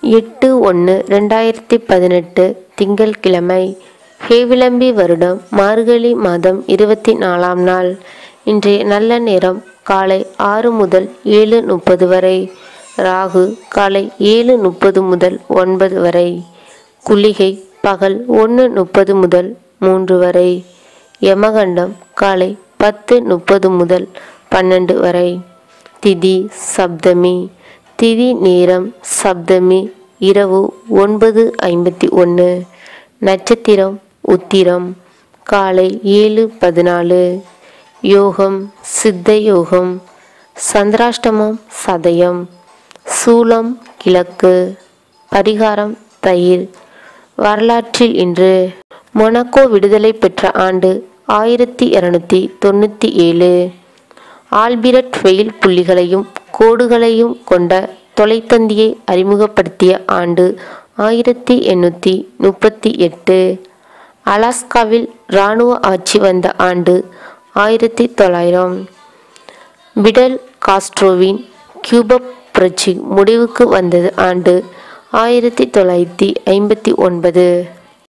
எட்டு ஒன்று ரெண்டாயிரத்தி பதினெட்டு திங்கட்கிழமை ஹேவிளம்பி வருடம் மார்கழி மாதம் இருபத்தி நாலாம் நாள் இன்றைய நல்ல நேரம் காலை ஆறு முதல் ஏழு முப்பது வரை ராகு காலை ஏழு முப்பது முதல் ஒன்பது வரை குளிகை பகல் ஒன்று முப்பது முதல் மூன்று வரை யமகண்டம் காலை பத்து முப்பது முதல் பன்னெண்டு வரை திதி சப்தமி திதி நேரம் சப்தமி இரவு ஒன்பது ஐம்பத்தி ஒன்று நட்சத்திரம் உத்திரம் காலை ஏழு பதினாலு யோகம் சித்த யோகம் சந்திராஷ்டமம் சதயம் சூலம் கிழக்கு பரிகாரம் தயிர் வரலாற்றில் இன்று மொனாக்கோ விடுதலை பெற்ற ஆண்டு ஆயிரத்தி இரநூத்தி தொண்ணூற்றி ஏழு ஆல்பிரட் வெயில் புள்ளிகளையும் கோடுகளையும் கொண்ட தொலைத்தந்தியை அறிமுகப்படுத்திய ஆண்டு ஆயிரத்தி எண்ணூற்றி முப்பத்தி எட்டு அலாஸ்காவில் இராணுவ ஆட்சி வந்த ஆண்டு ஆயிரத்தி தொள்ளாயிரம் பிடல் காஸ்ட்ரோவின் கியூபப் புரட்சி முடிவுக்கு வந்தது ஆண்டு ஆயிரத்தி தொள்ளாயிரத்தி ஐம்பத்தி ஒன்பது